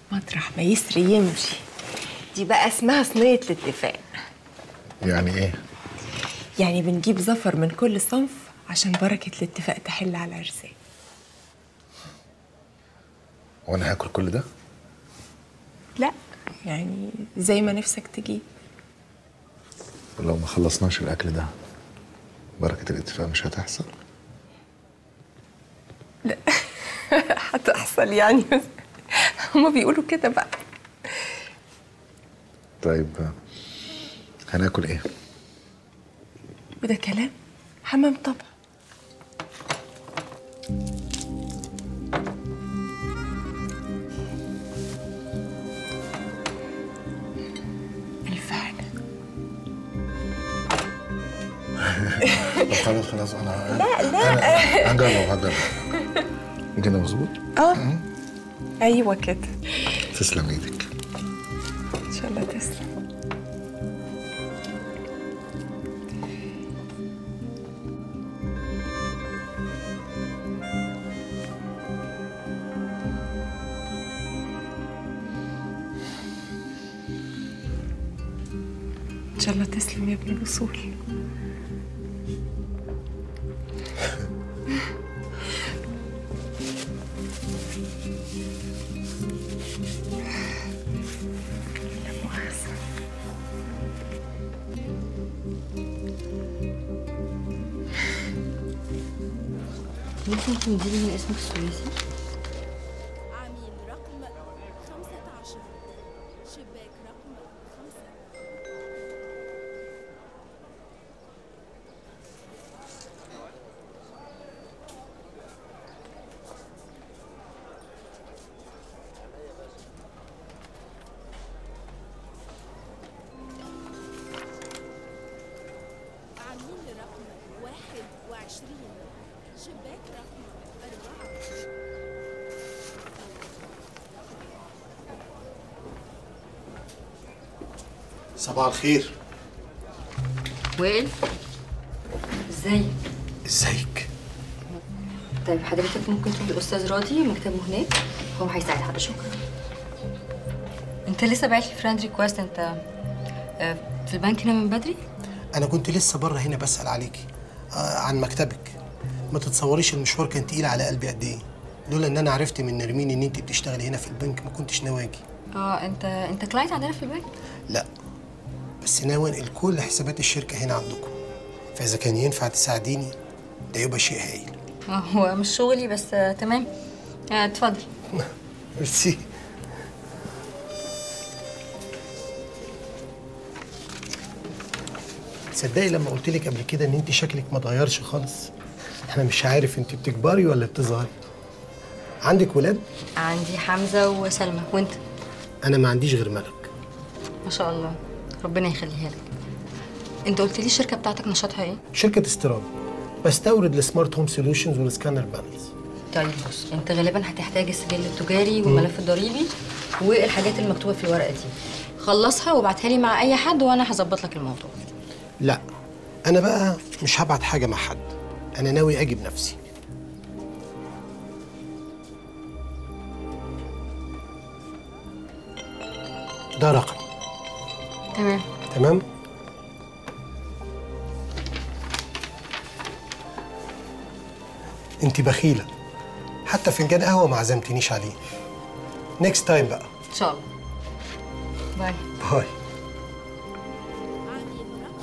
مطرح ما يسري يمشي دي بقى اسمها صينية الاتفاق يعني ايه يعني بنجيب زفر من كل صنف عشان بركة الاتفاق تحل على الأرزاق وانا هاكل كل ده لا يعني زي ما نفسك تجيب ولو ما خلصناش الاكل ده بركه الاتفاق مش هتحصل هتحصل يعني بس هما بيقولوا كده بقى طيب آه، هناكل ايه وده كلام حمام طبعا ألف حاجة طب خلاص خلاص انا لا لا هجرب هجرب كده مظبوط اه أيوة كده تسلم ايدك إن شاء الله تسلم إن شاء الله تسلم يا ابن الأصول لا مؤاخذة ممكن تمديلي من اسمك الثلاثي عميل رقم 15 شباك رقم 5 عميل رقم 21 شباك رقم 4 صباح الخير وائل ازاي ازيك طيب حضرتك ممكن تروح للاستاذ راضي مكتبه هناك هو هيساعد حضرتك شكرا انت لسه باعت لي فريند ريكويست انت آه، في البنك هنا من بدري انا كنت لسه بره هنا بسال عليكي آه عن مكتبك ما تتصوريش المشوار كان تقيل على قلبي قد ايه لولا ان انا عرفت من نرمين ان انت بتشتغلي هنا في البنك ما كنتش ناوي اجي اه انت انت كلاينت عندنا في البنك لا بس ناوي انقل كل حسابات الشركه هنا عندكم فاذا كان ينفع تساعديني ده يبقى شيء هايل اه هو مش شغلي بس آه، تمام آه، اتفضل ميرسي تصدقي لما قلت لك قبل كده ان انت شكلك ما اتغيرش خالص انا مش عارف انت بتكبري ولا بتصغري عندك ولاد عندي حمزه وسلمى وانت انا ما عنديش غير ملك ما شاء الله ربنا يخليها لك انت قلت لي الشركه بتاعتك نشاطها ايه شركه استيراد بستورد السمارت هوم سوليوشنز والسكانر بانلز طيب بص انت غالبا هتحتاج السجل التجاري والملف الضريبي والحاجات المكتوبه في الورقه دي خلصها وابعتها لي مع اي حد وانا هظبط لك الموضوع لا انا بقى مش هبعت حاجه مع حد انا ناوي اجي بنفسي ده رقم تمام تمام انت بخيله حتى فنجان قهوه ما عزمتنيش عليه نيكست تايم بقى ان شاء الله باي باي عميل رقم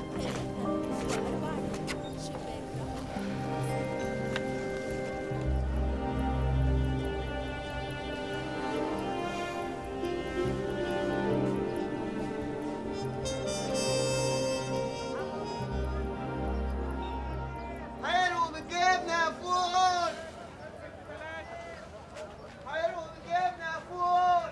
43 شباك رقم حلو بالجبنة يا فول حلو بالجبنة يا فول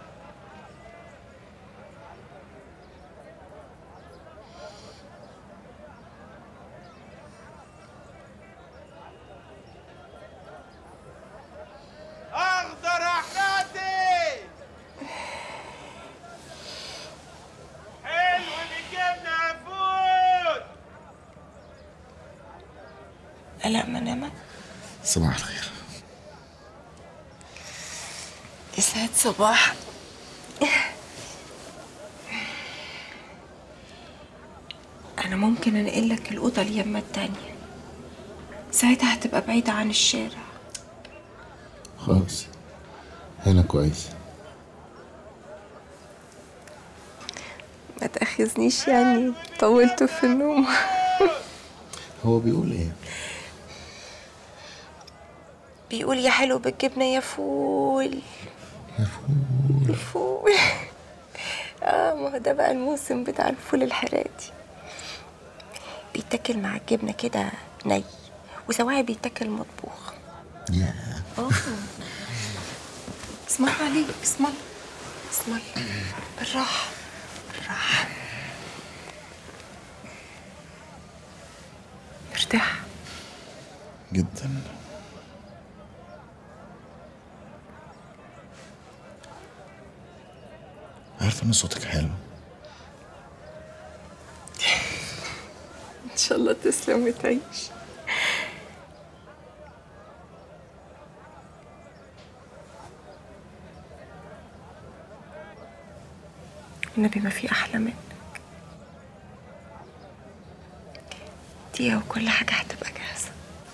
أخضر أحمدي حلو بالجبنة يا فول لا لا ما نامك صباح الخير يسعد صباح انا ممكن انقل لك الاوضه اليمه التانية ساعتها هتبقى بعيده عن الشارع خلاص هنا كويس ما تاخذنيش يعني طولت في النوم هو بيقول ايه بيقول يا حلو بالجبنه يا فول يا فول الفول اه ما هو ده بقى الموسم بتاع الفول الحراتي بيتاكل مع الجبنه كده ني وسواعي بيتاكل مطبوخ يا اه اسم الله عليك اسم الله اسم الله بالراحه بالراحه مرتاح جدا عارفه ان صوتك حلو ان شاء الله تسلم وتعيش النبي ما في احلى منك دقيقة وكل حاجة هتبقى جاهزة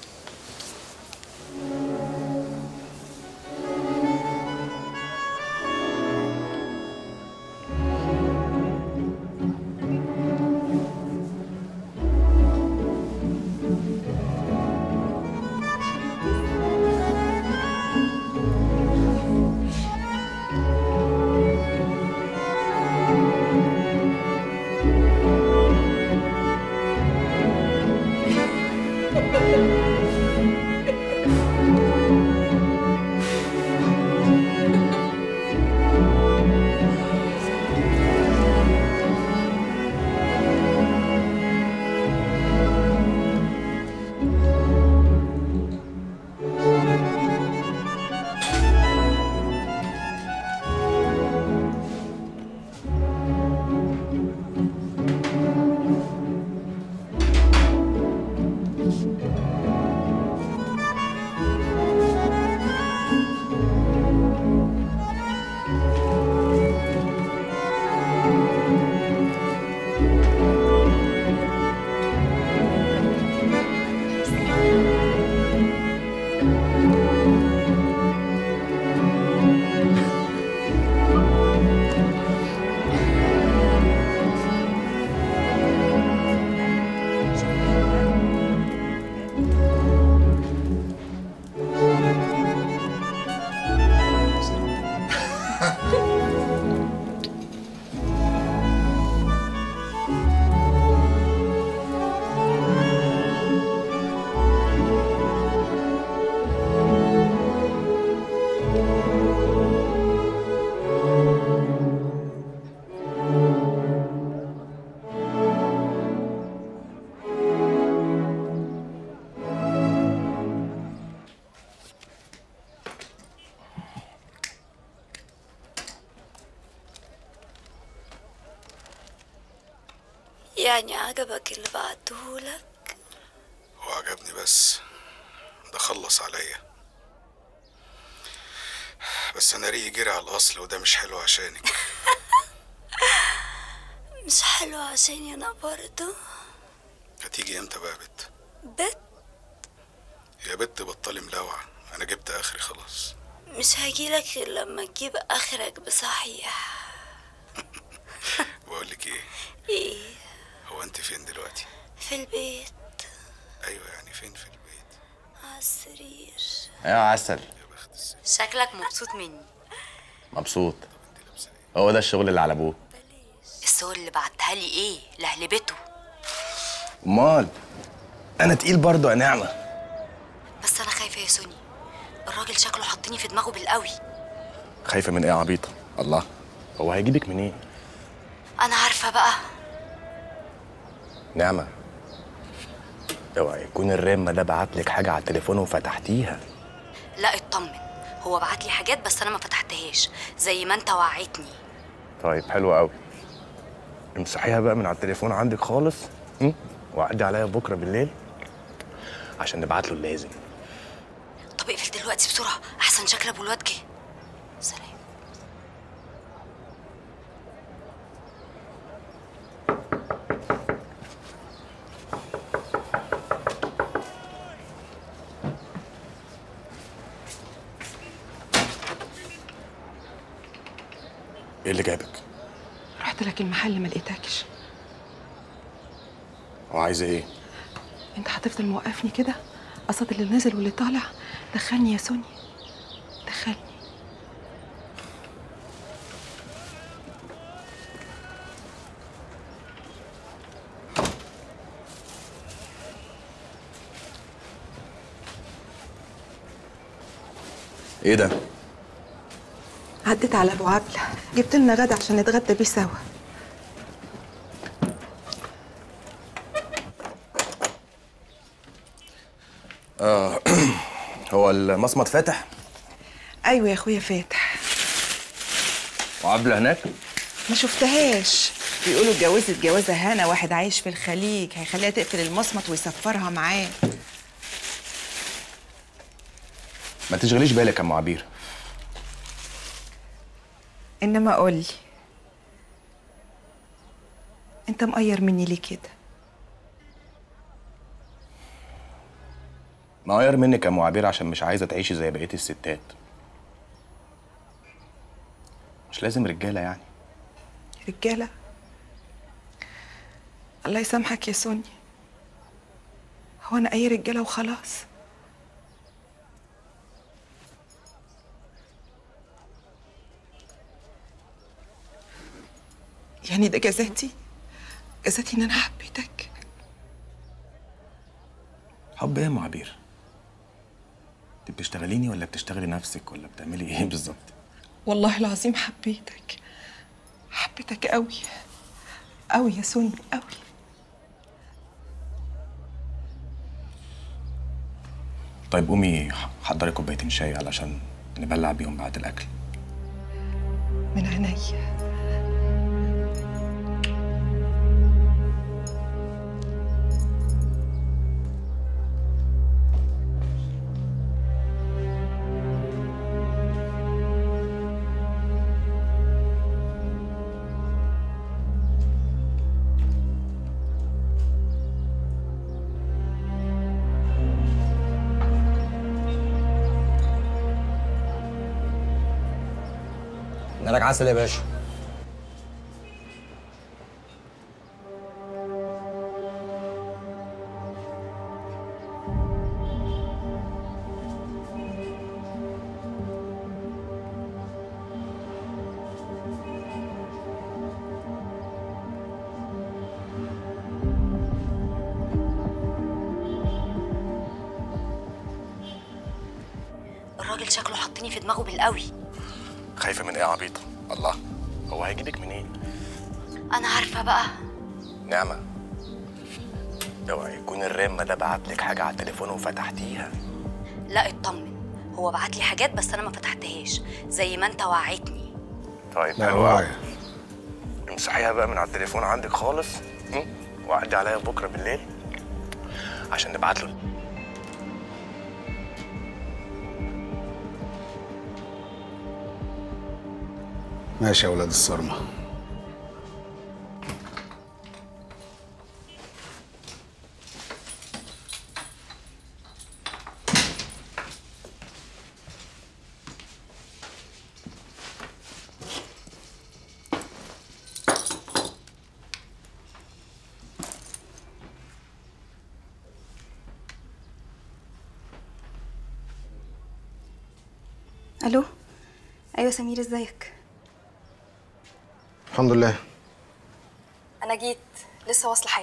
يعني عجبك اللي بعتهولك هو عجبني بس ده خلص عليا بس انا ريقي جري على الاصل وده مش حلو عشانك مش حلو عشاني انا برضو هتيجي امتى بقى يا بت بت يا بت بطلي ملوعة انا جبت اخري خلاص مش هجيلك غير لما تجيب اخرك بصحيح بقول لك ايه ايه هو انت فين دلوقتي في البيت ايوه يعني فين في البيت على السرير يا عسل يا بخت الست شكلك مبسوط مني مبسوط هو ده الشغل اللي على ابوه الصور اللي بعتها لي ايه لهلبته امال انا تقيل برضه يا نعمه بس انا خايفه يا سوني الراجل شكله حطني في دماغه بالقوي خايفه من ايه يا عبيطه الله هو هيجيبك منين انا عارفه بقى نعمه اوعى يكون الرمه ده بعت لك حاجه على التليفون وفتحتيها لا اطمن هو بعت لي حاجات بس انا ما فتحتهاش زي ما انت وعدتني طيب حلو قوي امسحيها بقى من على التليفون عندك خالص م? وعدي عليا بكره بالليل عشان نبعت له اللازم طب اقفل دلوقتي بسرعه احسن شكل ابو الواد جه سلام ايه اللي جابك رحت لك المحل ما لقيتكش وعايزه ايه انت هتفضل موقفني كده قصاد اللي نازل واللي طالع دخلني يا سوني دخلني ايه ده عديت على ابو عبله جبت لنا غدا عشان نتغدى بيه سوا اه هو المصمت فاتح ايوه يا اخويا فاتح وعبله هناك ما شفتهاش بيقولوا اتجوزت جوازه هنا واحد عايش في الخليج هيخليها تقفل المصمت ويسفرها معاه ما تشغليش بالك يا ام عبير انما قول لي انت مقير مني ليه كده مغير منك يا ام عبير عشان مش عايزه تعيشي زي بقيه الستات مش لازم رجاله يعني رجاله الله يسامحك يا سوني هو انا اي رجاله وخلاص يعني ده جزاتي جزاتي ان انا حبيتك حب ايه يا ام عبير انت بتشتغليني ولا بتشتغلي نفسك ولا بتعملي ايه بالظبط والله العظيم حبيتك حبيتك قوي قوي يا سوني قوي طيب قومي حضري كوبايتين شاي علشان نبلع بيهم بعد الاكل من عينيا مالك عسل يا باشا الراجل شكله حطني في دماغه بالقوي خايفه من ايه يا عبيطه الله هو هيجيبك منين انا عارفه بقى نعمه اوعي يكون الرمه ده بعت لك حاجه على التليفون وفتحتيها لا اطمن هو بعت لي حاجات بس انا ما فتحتهاش زي ما انت وعدتني طيب لا حلو قوي واعي امسحيها بقى من على التليفون عندك خالص م? وعدي عليا بكره بالليل عشان نبعت له ماشي يا ولاد الصرمه الو ايوه سمير ازيك الحمد لله انا جيت لسه واصله حالا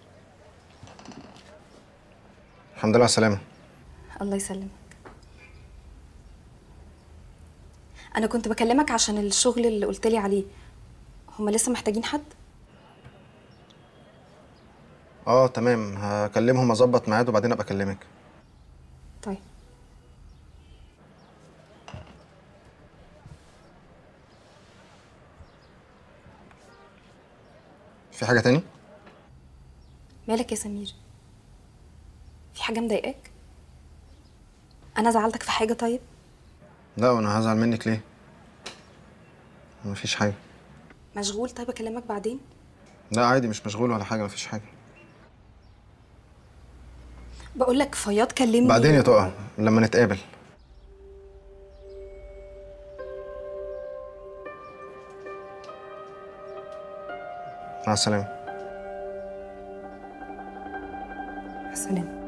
الحمد لله على السلامه الله يسلمك انا كنت بكلمك عشان الشغل اللي قلت لي عليه هما لسه محتاجين حد اه تمام هكلمهم اظبط ميعاد وبعدين ابقى اكلمك طيب في حاجه تاني مالك يا سمير في حاجه مضايقاك انا زعلتك في حاجه طيب لا وانا هزعل منك ليه مفيش حاجه مشغول طيب اكلمك بعدين لا عادي مش مشغول ولا حاجه مفيش حاجه بقول لك فياض كلمني بعدين يا طقم لما نتقابل مع السلامه سلام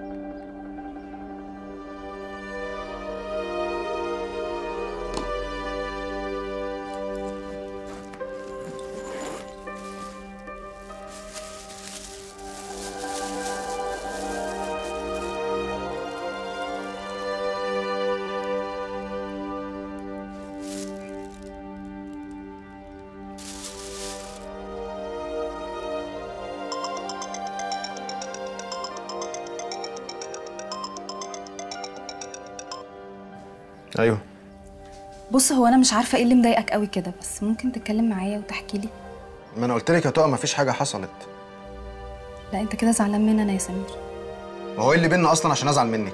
ايوه بص هو انا مش عارفه ايه اللي مضايقك قوي كده بس ممكن تتكلم معايا وتحكي لي ما انا قلت لك يا طقم مفيش حاجه حصلت لا انت كده زعلان مني انا يا سمير ما هو ايه اللي بينا اصلا عشان ازعل منك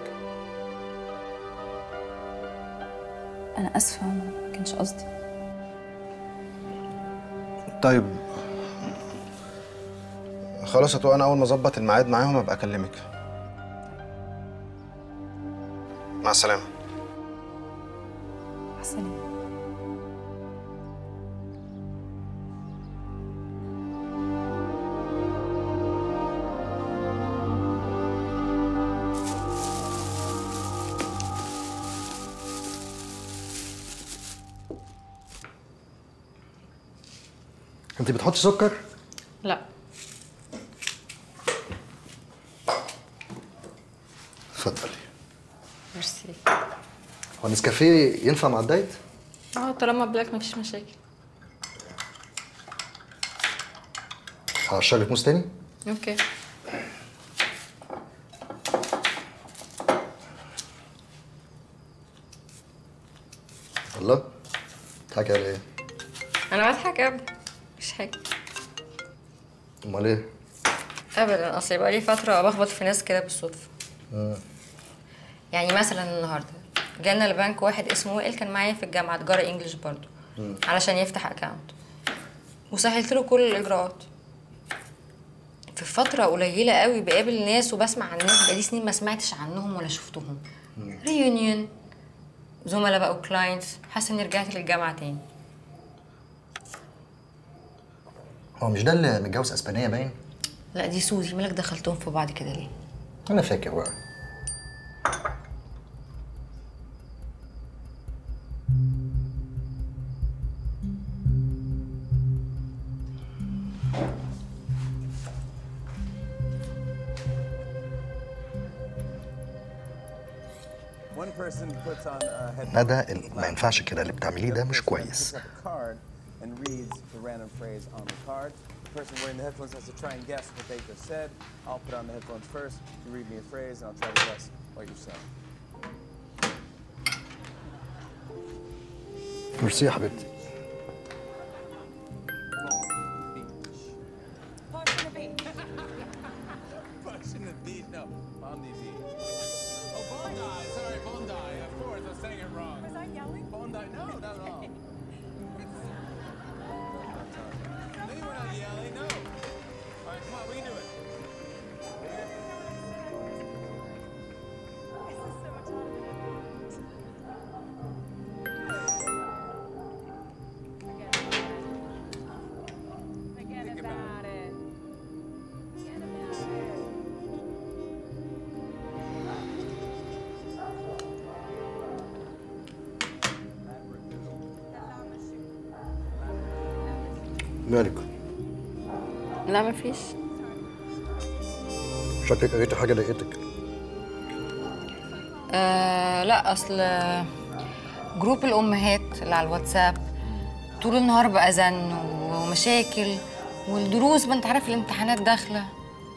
انا اسفه ما كانش قصدي طيب خلاص يا طقم انا اول ما اظبط الميعاد معاهم ابقى اكلمك مع السلامه سلام انت بتحطي سكر؟ لا اتفضلي ميرسي هو النسكافيه ينفع مع الدايت؟ اه طالما بلاك مفيش مشاكل هقشر لك موز تاني؟ اوكي الله بتضحكي على ايه؟ انا بضحك ابدا مش حاجه امال ايه؟ ابدا اصل بقى لي فتره بخبط في ناس كده بالصدفه مم. يعني مثلا النهارده جالنا البنك واحد اسمه وائل كان معايا في الجامعه تجاره انجلش برضو مم. علشان يفتح اكاونت وسهلت له كل الاجراءات في فترة قليلة قوي بقابل ناس وبسمع عن ناس بقالي سنين ما سمعتش عنهم ولا شفتهم ريونيون زملاء بقى وكلاينتس حاسة اني رجعت للجامعة تاني هو مش ده اللي متجوز اسبانيه باين؟ لا دي سوزي مالك دخلتهم في بعض كده ليه؟ انا فاكر بقى One person puts on a headphone. ندى ال- ما ينفعش كده اللي بتعمليه ده مش كويس Picks up a card and reads the random phrase on the card. The person wearing the headphones has to try and guess what they just said. I'll put on the headphones first. You read me a phrase, and I'll try to guess what you said. ميرسي يا حبيبتي Pushing the beat, no, Bondi beat. Oh, Bondi, sorry, Bondi. Of course, I was saying it wrong. Was I yelling? Bondi, no, not at all. no, you were not yelling, no. All right, come on, we can do it. Forget about it. Forget about it. مالك؟ لا مفيش شكلك قريتي حاجه ضايقتك آه لا اصل جروب الامهات اللي على الواتساب طول النهار بقى زن ومشاكل والدروس ما انت عارف الامتحانات داخله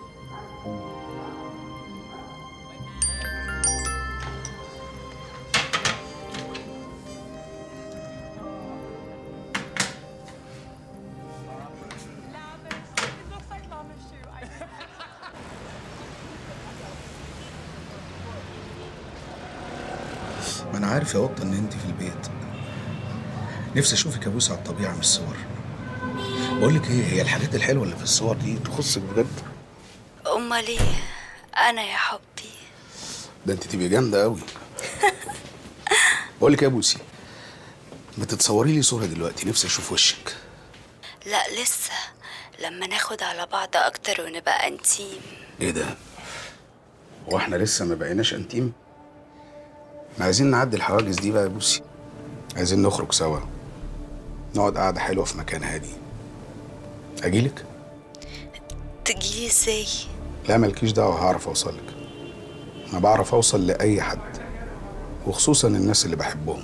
ما انا عارف يا قطه ان انت في البيت نفسي اشوفك يا بوسه على الطبيعه من الصور بقول لك ايه هي الحاجات الحلوه اللي في الصور دي تخصك بجد امال ايه انا يا حبي ده انت تبقي جامده قوي بقول لك يا بوسي ما تتصوري لي صوره دلوقتي نفسي اشوف وشك لا لسه لما ناخد على بعض اكتر ونبقى انتيم ايه ده؟ هو احنا لسه ما بقيناش انتيم؟ احنا عايزين نعدي الحواجز دي بقى يا بوسي عايزين نخرج سوا نقعد قعدة حلوة في مكان هادي أجيلك؟ تجيلي ازاي لا مالكيش دعوة هعرف أوصلك أنا بعرف أوصل لأي حد وخصوصا الناس اللي بحبهم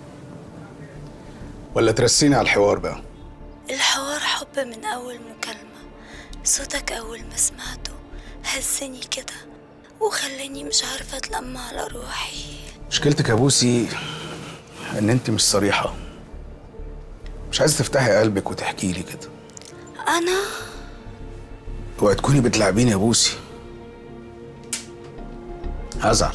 ولا ترسيني على الحوار بقى الحوار حب من اول مكالمة صوتك اول ما سمعته هزني كده وخلاني مش عارفة اتلم على روحي مشكلتك يا بوسي إن أنت مش صريحة مش عايزة تفتحي قلبك وتحكي لي كده انا اوعي تكوني بتلعبيني يا بوسي هزعل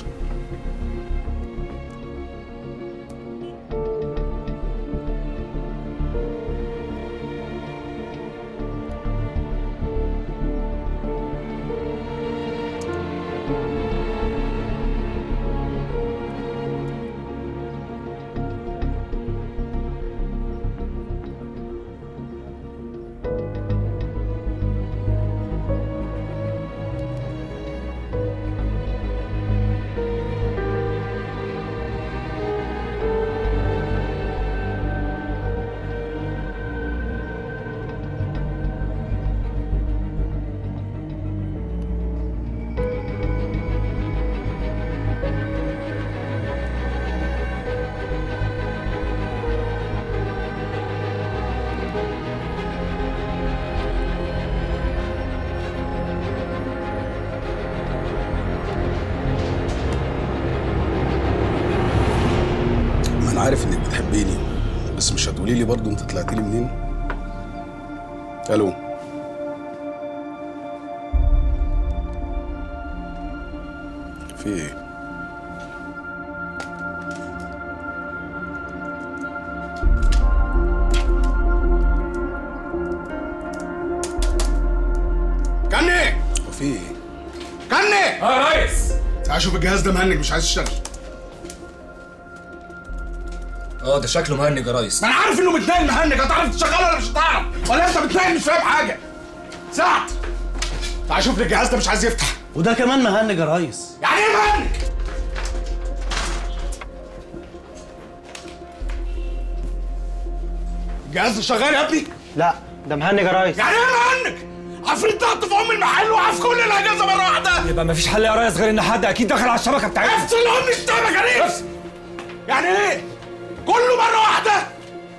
ما انا عارف انك بتحبيني بس مش هتقولي لي برضه انت طلعتي لي منين الو في ايه كني هو في ايه كني اه يا ريس تعال شوف الجهاز ده مهنج مش عايز يشتغل اه ده شكله مهنج يا ريس ما انا عارف انه متنقل مهنج هتعرف تشغله ولا مش هتعرف ولا انت بتنقل مش فاهم حاجه سعد تعال شوف لي الجهاز ده مش عايز يفتح وده كمان مهنج يا ريس يعني ايه مهنج الجهاز ده شغال يا ابني لا ده مهنج يا ريس يعني ايه مهنج عفريت ضغط في ام المحل وعف كل الاجهزه مره واحده يبقى مفيش حل يا ريس غير ان حد اكيد دخل على الشبكه بتاعتنا افصل ام الشبكه دي يعني ايه كله مره واحده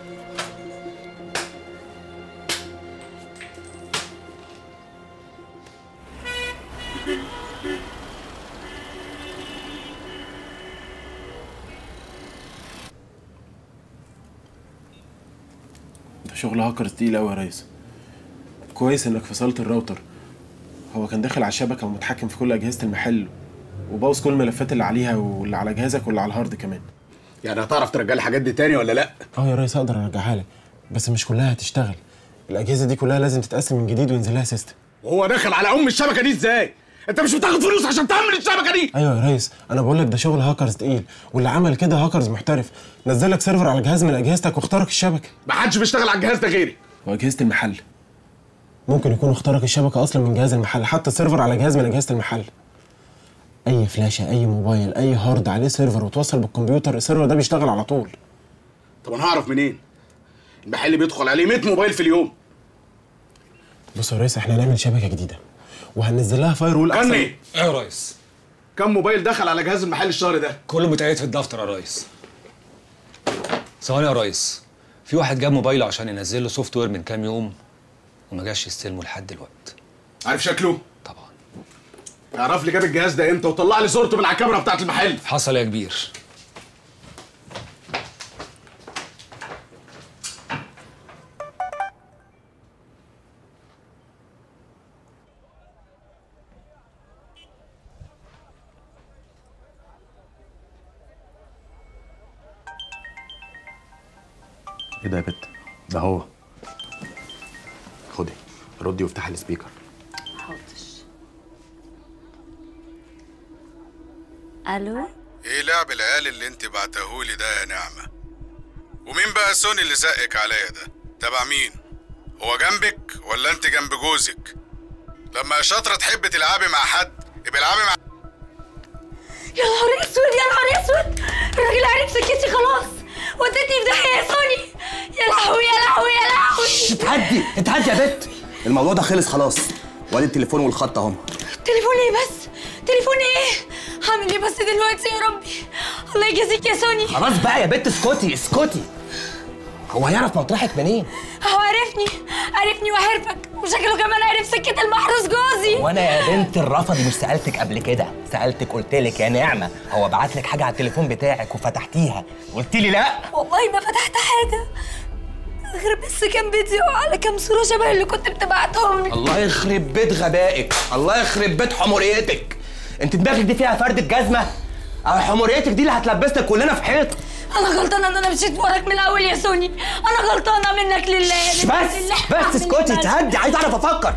ده شغل هاكر تقيل قوي يا ريس كويس انك فصلت الراوتر هو كان داخل على الشبكه ومتحكم في كل اجهزه المحل وبوظ كل الملفات اللي عليها واللي على جهازك واللي على الهارد كمان يعني هتعرف ترجع لي الحاجات دي تاني ولا لا اه يا ريس اقدر ارجعها لك بس مش كلها هتشتغل الاجهزه دي كلها لازم تتقسم من جديد وينزل لها سيستم وهو داخل على ام الشبكه دي ازاي انت مش بتاخد فلوس عشان تعمل الشبكه دي ايوه يا ريس انا بقول لك ده شغل هاكرز تقيل واللي عمل كده هاكرز محترف نزل لك سيرفر على جهاز من اجهزتك واخترق الشبكه ما حدش بيشتغل على الجهاز ده غيري واجهزه المحل ممكن يكون اخترق الشبكه اصلا من جهاز المحل حتى سيرفر على جهاز من اجهزه المحل اي فلاشه اي موبايل اي هارد عليه سيرفر وتوصل بالكمبيوتر السيرفر ده بيشتغل على طول طب انا هعرف منين المحل بيدخل عليه 100 موبايل في اليوم بص يا ريس احنا هنعمل شبكه جديده وهننزل لها فاير وول كني ايه يا ريس كم موبايل دخل على جهاز المحل الشهر ده كله متقيد في الدفتر يا ريس ثواني يا ريس في واحد جاب موبايله عشان ينزل له سوفت وير من كام يوم وما جاش يستلمه لحد دلوقتي عارف شكله طبعا اعرف لي جاب الجهاز ده امتى وطلع لي صورته من على الكاميرا بتاعت المحل حصل يا كبير ايه ده يا بت ده هو خدي ردي وافتحي السبيكر الو ايه لعب العيال اللي انت بعتهولي ده يا نعمة ومين بقى سوني اللي زقك عليا ده تبع مين هو جنبك ولا انت جنب جوزك لما يا شاطره تحبي تلعبي مع حد يبقى العبي مع يا نهار اسود يا نهار اسود الراجل عرف سكتي خلاص ودتني في داهيه يا سوني يا لهوي يا لهوي يا لهوي اتهدي اتهدي يا بت الموضوع ده خلص خلاص وادي التليفون والخط اهم تليفون ايه بس تليفون ايه هعمل ايه بس دلوقتي يا ربي الله يجازيك يا سوني خلاص بقى يا بت اسكتي اسكتي هو هيعرف مطرحك منين هو عرفني عرفني وعرفك وشكله كمان عرف سكة المحروس جوزي وانا يا بنت الرفض مش سالتك قبل كده سالتك قلت لك يا نعمه هو بعت لك حاجه على التليفون بتاعك وفتحتيها قلت لي لا والله ما فتحت حاجة غير بس كام فيديو على كام صورة شبه اللي كنت بتبعتهم لي الله يخرب بيت غبائك الله يخرب بيت حموريتك انت دماغك دي فيها فردة جزمه اه حموريتك دي اللي هتلبسنا كلنا في حيط أنا غلطانة إن أنا مشيت وراك من الأول يا سوني أنا غلطانة منك لله بس منك لله. بس أعمل اسكتي إيه بس؟ تهدي عايز اعرف افكر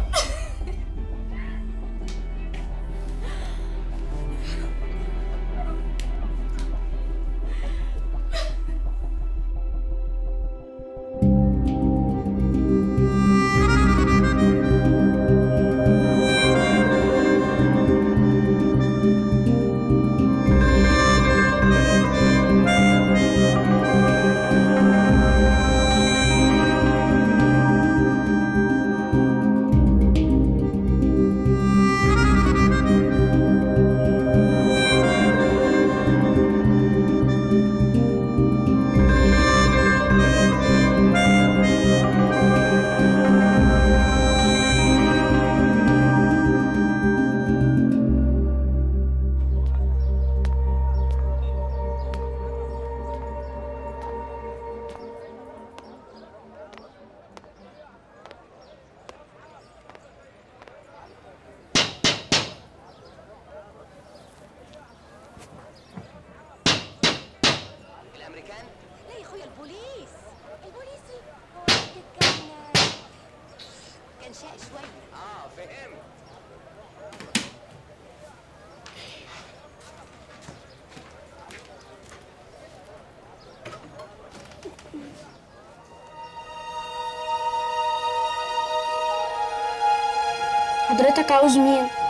لا يا اخويا البوليس البوليسي هو الراجل كان كان شقي شويه اه فهمت حضرتك عاوز مين